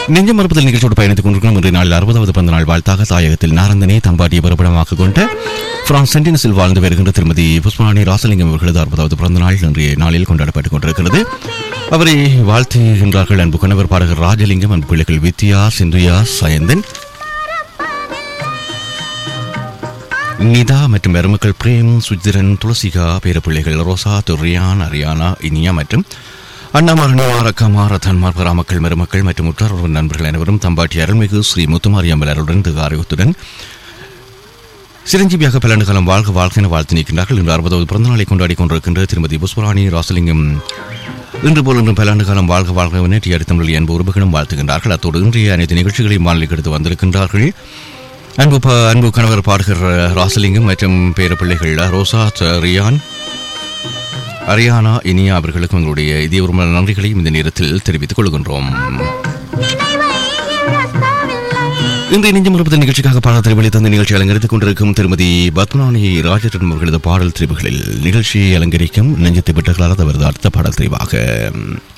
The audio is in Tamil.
நெஞ்ச மறுப்பதில் நிகழ்ச்சியோடு பயணித்துக் கொண்டிருக்கிறோம் இன்றைய நாளில் அறுபதாவது பிறந்த நாள் வாழ்த்தாக தாயகத்தில் நாரந்தனை தம்பாட்டியை பிறப்பிடமாக கொண்ட பிரான்ஸ் சென்டினஸில் வாழ்ந்து வருகின்ற திருமதி புஷ்பராணி ராசலிங்கம் அவர்களது அறுபதாவது பிறந்த நாள் இன்றைய நாளில் கொண்டாடப்பட்டுக் கொண்டிருக்கிறது அவரை வாழ்த்துகின்றார்கள் அன்பு கணவர் பாடகர் ராஜலிங்கம் அன்பு பிள்ளைகள் வித்யா சிந்துயா சயந்தன் நிதா மற்றும் மருமக்கள் பிரேம் சுஜிரன் துளசிகா பேரப்பிள்ளைகள் ரோசா துரியான் அரியானா இனியா மற்றும் அண்ணாமரணிவார் அக்காமார் ரத்தன்மார் பராமக்கள் மருமக்கள் மற்றும் உற்றார் உறவு நண்பர்கள் அனைவரும் தம்பாட்டி அருள்மிகு ஸ்ரீ முத்துமாரியம்மன் அருளுடன் திகாரியத்துடன் சிரஞ்சீவியாக பல்லாண்டு காலம் வாழ்க வாழ்க என வாழ்த்து நிற்கின்றார்கள் இன்று அறுபதாவது பிறந்தநாளை கொண்டாடி கொண்டிருக்கின்ற திருமதி புஷ்பராணி ராசலிங்கம் இன்று போல் இன்று பல்லாண்டு காலம் வாழ்க வாழ்க என டி தமிழில் என்பது உறவுகளும் வாழ்த்துகின்றார்கள் அத்தோடு இன்றைய அனைத்து நிகழ்ச்சிகளையும் மாநிலக்கு எடுத்து வந்திருக்கின்றார்கள் அன்பு ப- அன்பு கணவர் பாடகர் ராசலிங்கம் மற்றும் பேரப்பிள்ளைகள் ரோசா த- ரியான் அரியானா இனியா அவர்களுக்கும் எங்களுடைய இதயபூர்வமான நன்றிகளையும் இந்த நேரத்தில் தெரிவித்துக் கொள்கின்றோம் இன்றைய நெஞ்சம் இருப்பது நிகழ்ச்சிக்காக பாடல் திரைவழி தந்த நிகழ்ச்சி அலங்கரித்துக் கொண்டிருக்கும் திருமதி பத்மநாணி ராஜரன் அவர்களது பாடல் திரிவுகளில் நிகழ்ச்சியை அலங்கரிக்கும் நெஞ்சத்தை பெற்றகளால் அவரது அடுத்த பாடல் திரிவாக